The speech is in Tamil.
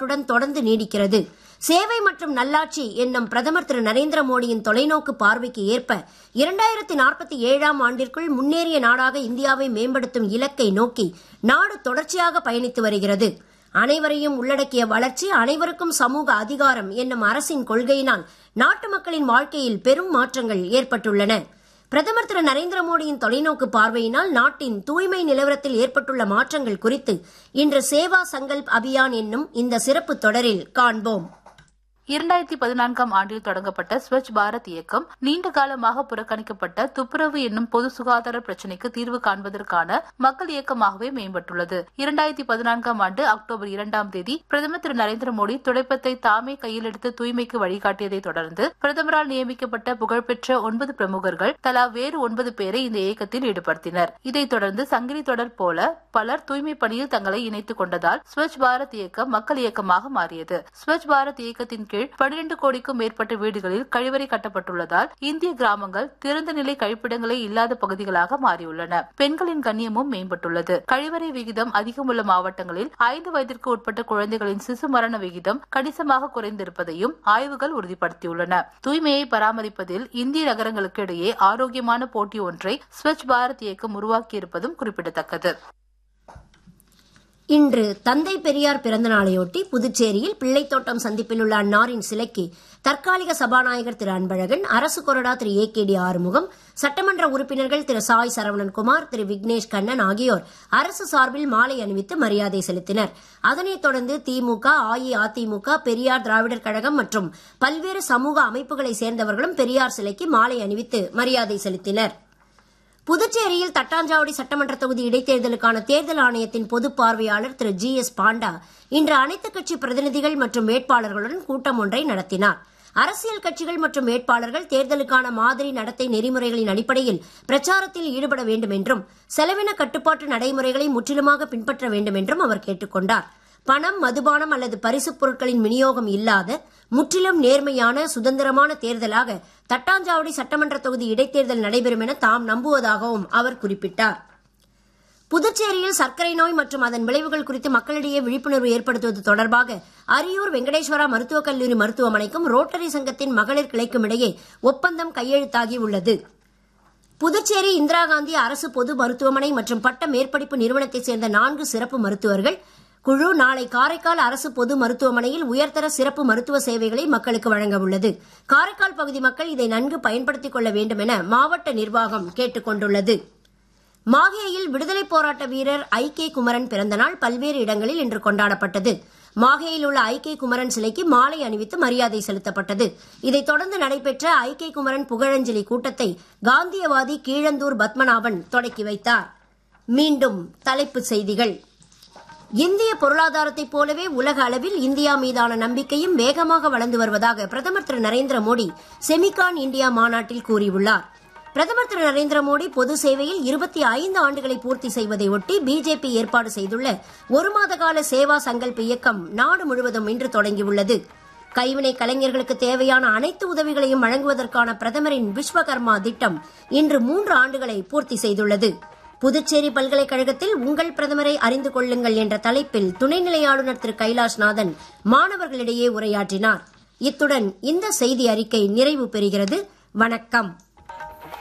உறுதிப்பாட்டுடன் தொடர்ந்து நீடிக்கிறது சேவை மற்றும் நல்லாட்சி என்னும் பிரதமர் திரு நரேந்திர மோடியின் தொலைநோக்கு பார்வைக்கு ஏற்ப இரண்டாயிரத்தி நாற்பத்தி ஏழாம் ஆண்டிற்குள் முன்னேறிய நாடாக இந்தியாவை மேம்படுத்தும் இலக்கை நோக்கி நாடு தொடர்ச்சியாக பயணித்து வருகிறது அனைவரையும் உள்ளடக்கிய வளர்ச்சி அனைவருக்கும் சமூக அதிகாரம் என்னும் அரசின் கொள்கையினால் நாட்டு மக்களின் வாழ்க்கையில் பெரும் மாற்றங்கள் ஏற்பட்டுள்ளன பிரதமர் திரு நரேந்திர மோடியின் தொலைநோக்கு பார்வையினால் நாட்டின் தூய்மை நிலவரத்தில் ஏற்பட்டுள்ள மாற்றங்கள் குறித்து இன்று சேவா சங்கல்ப் அபியான் என்னும் இந்த சிறப்பு தொடரில் காண்போம் இரண்டாயிரத்தி பதினான்காம் ஆண்டில் தொடங்கப்பட்ட ஸ்வச் பாரத் இயக்கம் நீண்ட காலமாக புறக்கணிக்கப்பட்ட துப்புரவு என்னும் பொது சுகாதார பிரச்சினைக்கு தீர்வு காண்பதற்கான மக்கள் இயக்கமாகவே மேம்பட்டுள்ளது இரண்டாயிரத்தி பதினான்காம் ஆண்டு அக்டோபர் இரண்டாம் தேதி பிரதமர் திரு நரேந்திர மோடி துடைப்பத்தை தாமே கையில் எடுத்து தூய்மைக்கு வழிகாட்டியதை தொடர்ந்து பிரதமரால் நியமிக்கப்பட்ட புகழ்பெற்ற ஒன்பது பிரமுகர்கள் தலா வேறு ஒன்பது பேரை இந்த இயக்கத்தில் ஈடுபடுத்தினர் இதைத் தொடர்ந்து சங்கிலி தொடர் போல பலர் தூய்மை பணியில் தங்களை இணைத்துக் கொண்டதால் ஸ்வச் பாரத் இயக்கம் மக்கள் இயக்கமாக மாறியது ஸ்வச் பாரத் இயக்கத்தின் கீழ் பனிரெண்டு கோடிக்கும் மேற்பட்ட வீடுகளில் கழிவறை கட்டப்பட்டுள்ளதால் இந்திய கிராமங்கள் திறந்த நிலை கழிப்பிடங்களே இல்லாத பகுதிகளாக மாறியுள்ளன பெண்களின் கண்ணியமும் மேம்பட்டுள்ளது கழிவறை விகிதம் அதிகமுள்ள மாவட்டங்களில் ஐந்து வயதிற்கு உட்பட்ட குழந்தைகளின் சிசு மரண விகிதம் கணிசமாக குறைந்திருப்பதையும் ஆய்வுகள் உறுதிப்படுத்தியுள்ளன தூய்மையை பராமரிப்பதில் இந்திய நகரங்களுக்கு இடையே ஆரோக்கியமான போட்டி ஒன்றை ஸ்வச் பாரத் இயக்கம் உருவாக்கியிருப்பதும் குறிப்பிடத்தக்கது இன்று தந்தை பெரியார் பிறந்த நாளையொட்டி புதுச்சேரியில் பிள்ளைத்தோட்டம் சந்திப்பில் உள்ள அன்னாரின் சிலைக்கு தற்காலிக சபாநாயகர் திரு அன்பழகன் அரசு கொறடா திரு ஏ கே டி ஆறுமுகம் சட்டமன்ற உறுப்பினர்கள் திரு சாய் சரவணன்குமார் திரு விக்னேஷ் கண்ணன் ஆகியோர் அரசு சார்பில் மாலை அணிவித்து மரியாதை செலுத்தினர் அதனைத் தொடர்ந்து திமுக அஇஅதிமுக பெரியார் திராவிடர் கழகம் மற்றும் பல்வேறு சமூக அமைப்புகளை சேர்ந்தவர்களும் பெரியார் சிலைக்கு மாலை அணிவித்து மரியாதை செலுத்தினர் புதுச்சேரியில் தட்டாஞ்சாவடி சட்டமன்ற தொகுதி இடைத்தேர்தலுக்கான தேர்தல் ஆணையத்தின் பொது பார்வையாளர் திரு ஜி எஸ் பாண்டா இன்று அனைத்துக் கட்சி பிரதிநிதிகள் மற்றும் வேட்பாளர்களுடன் கூட்டம் ஒன்றை நடத்தினார் அரசியல் கட்சிகள் மற்றும் வேட்பாளர்கள் தேர்தலுக்கான மாதிரி நடத்தை நெறிமுறைகளின் அடிப்படையில் பிரச்சாரத்தில் ஈடுபட வேண்டும் என்றும் செலவின கட்டுப்பாட்டு நடைமுறைகளை முற்றிலுமாக பின்பற்ற வேண்டும் என்றும் அவர் கேட்டுக் கொண்டார் பணம் மதுபானம் அல்லது பரிசுப் பொருட்களின் விநியோகம் இல்லாத முற்றிலும் நேர்மையான சுதந்திரமான தேர்தலாக தட்டாஞ்சாவடி சட்டமன்ற தொகுதி இடைத்தேர்தல் நடைபெறும் என தாம் நம்புவதாகவும் அவர் குறிப்பிட்டார் புதுச்சேரியில் சர்க்கரை நோய் மற்றும் அதன் விளைவுகள் குறித்து மக்களிடையே விழிப்புணர்வு ஏற்படுத்துவது தொடர்பாக அரியூர் வெங்கடேஸ்வரா மருத்துவக் கல்லூரி மருத்துவமனைக்கும் ரோட்டரி சங்கத்தின் மகளிர் கிளைக்கும் இடையே ஒப்பந்தம் கையெழுத்தாகி உள்ளது புதுச்சேரி இந்திரா காந்தி அரசு பொது மருத்துவமனை மற்றும் பட்ட மேற்படிப்பு நிறுவனத்தைச் சேர்ந்த நான்கு சிறப்பு மருத்துவர்கள் குழு நாளை காரைக்கால் அரசு பொது மருத்துவமனையில் உயர்தர சிறப்பு மருத்துவ சேவைகளை மக்களுக்கு வழங்க உள்ளது காரைக்கால் பகுதி மக்கள் இதை நன்கு பயன்படுத்திக் கொள்ள வேண்டும் என மாவட்ட நிர்வாகம் கேட்டுக் கொண்டுள்ளது மாகேயில் விடுதலை போராட்ட வீரர் ஐ கே குமரன் பிறந்த நாள் பல்வேறு இடங்களில் இன்று கொண்டாடப்பட்டது மாகேயில் உள்ள ஐ கே குமரன் சிலைக்கு மாலை அணிவித்து மரியாதை செலுத்தப்பட்டது இதைத் தொடர்ந்து நடைபெற்ற ஐ கே குமரன் புகழஞ்சலி கூட்டத்தை காந்தியவாதி கீழந்தூர் பத்மநாபன் தொடக்கி வைத்தார் மீண்டும் தலைப்புச் செய்திகள் இந்திய பொருளாதாரத்தைப் போலவே உலக அளவில் இந்தியா மீதான நம்பிக்கையும் வேகமாக வளர்ந்து வருவதாக பிரதமர் திரு நரேந்திர மோடி செமிகான் இந்தியா மாநாட்டில் கூறியுள்ளார் பிரதமர் திரு நரேந்திர மோடி பொது சேவையில் இருபத்தி ஐந்து ஆண்டுகளை பூர்த்தி செய்வதை ஒட்டி பிஜேபி ஏற்பாடு செய்துள்ள ஒரு மாத கால சேவா சங்கல்ப் இயக்கம் நாடு முழுவதும் இன்று தொடங்கியுள்ளது கைவினை கலைஞர்களுக்கு தேவையான அனைத்து உதவிகளையும் வழங்குவதற்கான பிரதமரின் விஸ்வகர்மா திட்டம் இன்று மூன்று ஆண்டுகளை பூர்த்தி செய்துள்ளது புதுச்சேரி பல்கலைக்கழகத்தில் உங்கள் பிரதமரை அறிந்து கொள்ளுங்கள் என்ற தலைப்பில் துணைநிலை ஆளுநர் திரு கைலாஷ்நாதன் மாணவர்களிடையே உரையாற்றினார் இத்துடன் இந்த செய்தி அறிக்கை நிறைவு பெறுகிறது வணக்கம்